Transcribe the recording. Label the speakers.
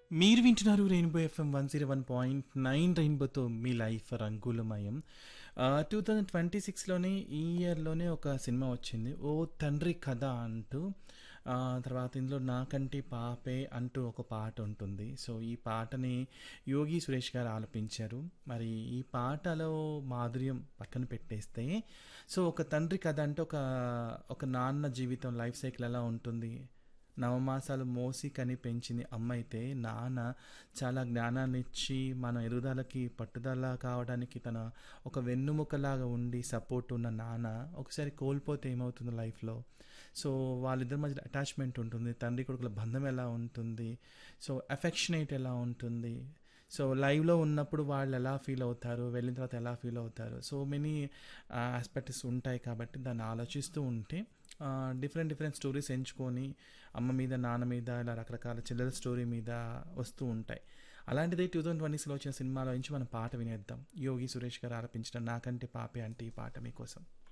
Speaker 1: మీరు వింటున్నారు rainbow FM one zero one point nine రెయిన్బోతో మీ లైఫ్ రంగులమయం టూ థౌజండ్ ట్వంటీ సిక్స్లోనే ఈ ఇయర్లోనే ఒక సినిమా వచ్చింది ఓ తండ్రి కథ అంటూ ఆ, తర్వాత ఇందులో నాకంటి పాపే అంటూ ఒక పాట ఉంటుంది సో ఈ పాటని యోగి సురేష్ గారు ఆలపించారు మరి ఈ పాటలో మాధుర్యం పక్కన పెట్టేస్తే సో ఒక తండ్రి కథ అంటే ఒక ఒక నాన్న జీవితం లైఫ్ సైకిల్ ఎలా ఉంటుంది నవమాసాలు మోసి కని పెంచింది అమ్మ అయితే నాన్న చాలా జ్ఞానాన్ని ఇచ్చి మన ఎదుగుదలకి పట్టుదల కావడానికి తన ఒక వెన్నుముకలాగా ఉండి సపోర్ట్ ఉన్న నాన్న ఒకసారి కోల్పోతే ఏమవుతుంది లైఫ్లో సో వాళ్ళిద్దరి మధ్య అటాచ్మెంట్ ఉంటుంది తండ్రి కొడుకుల బంధం ఎలా ఉంటుంది సో అఫెక్షనేట్ ఎలా ఉంటుంది సో లైవ్లో ఉన్నప్పుడు వాళ్ళు ఎలా ఫీల్ అవుతారు వెళ్ళిన తర్వాత ఎలా ఫీల్ అవుతారు సో మెనీ ఆస్పెక్ట్స్ ఉంటాయి కాబట్టి దాన్ని ఆలోచిస్తూ ఉంటే డిఫరెంట్ డిఫరెంట్ స్టోరీస్ ఎంచుకొని అమ్మ మీద నాన్న మీద ఇలా రకరకాల చెల్లెల స్టోరీ మీద వస్తూ ఉంటాయి అలాంటిది టూ థౌజండ్ ట్వంటీస్లో వచ్చిన సినిమాలో నుంచి మనం పాట వినేద్దాం యోగి సురేష్ గారు ఆలపించిన నాకంటే పాపే అంటే ఈ పాట మీకోసం